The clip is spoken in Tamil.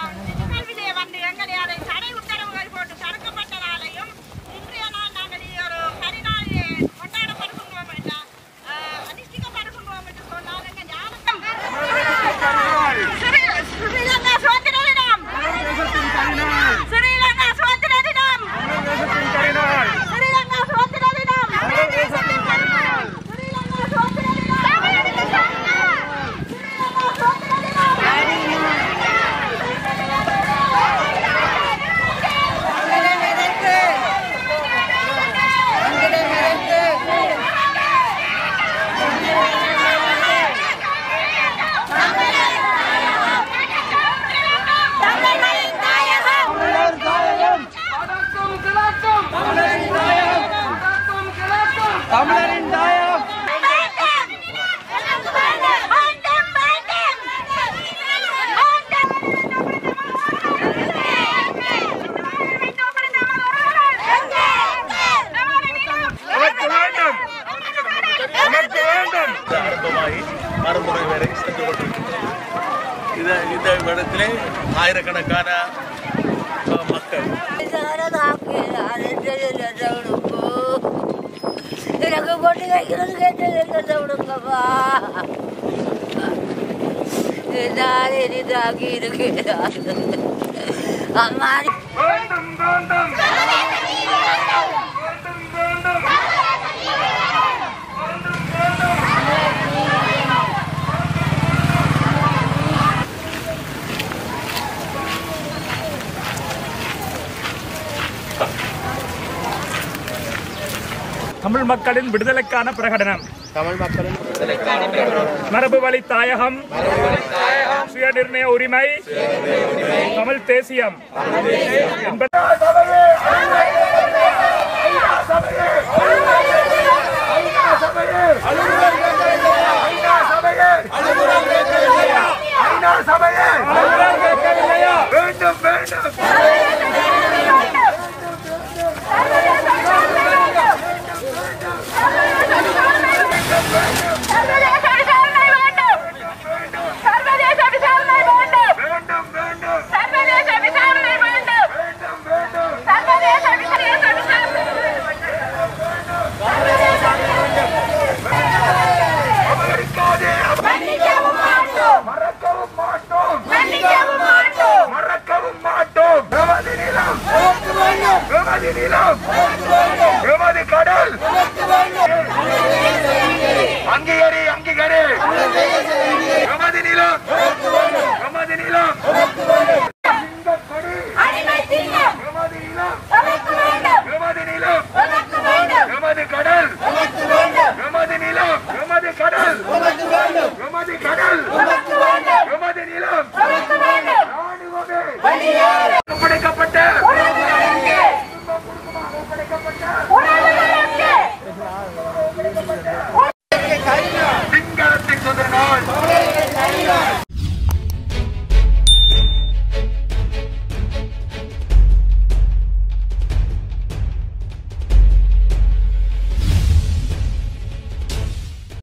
நிகழ்விலே வந்து எங்களை அதை தடை உத்தரவுகள் போட்டு தடுக்கப்பட்டதாலையும் இன்றைய நாள் நாங்கள் இது ஒரு கரிநாளிலே கொண்டாடப்படுகின்றோம் என்ற அஹ், அனுஷ்டிக்கப்படுகின்றோம் என்று சொன்னால் எங்கள் ஞாபகம் ஸ்ரீ- ஸ்ரீலங்கா சுதந்திர தினம் ஸ்ரீலங்கா சுதந்திர தினம் ஸ்ரீலங்கா சுதந்திர தினம் ஸ்ரீலங்கா சுதந்திர தமிழர்களின் தாயகம் தமிழரின் தாயம் ஆரம்பமாகி மறுமுறை வரை சென்று கொண்டிருக்கின்றது இந்த இந்த இடத்திலே ஆயிரக்கணக்கான அஹ், மக்கள் எனக்கு போட்டு வைக்கிறது கேட்டது விடுங்கப்பா நான் இனிதாகி இருக்கிறார் அம்மா வேண்டும் வேண்டும் தமிழ் மக்களின் விடுதலைக்கான பிரகடனம் தமிழ் மக்களின் மரபு வழி தாயகம் சுய நிர்ணய உரிமை தமிழ் தேசியம் என்பது வேண்டும் வேண்டும் சர்வதேச விசாரணை வேண்டும் சர்வதேச விசாரணை வேண்டும் வேண்டும் வேண்டும் சர்வதேச விசாரணை வேண்டும் வேண்டும் வேண்டும் சர்வதேச விசாரணை அமெரிக்காதே மன்னிக்கவும் மாட்டோம் மறக்கவும் மாட்டோம் மன்னிக்கவும் மாட்டோம் மறக்கவும் மாட்டோம் நமது நிலம் நமது நிலம்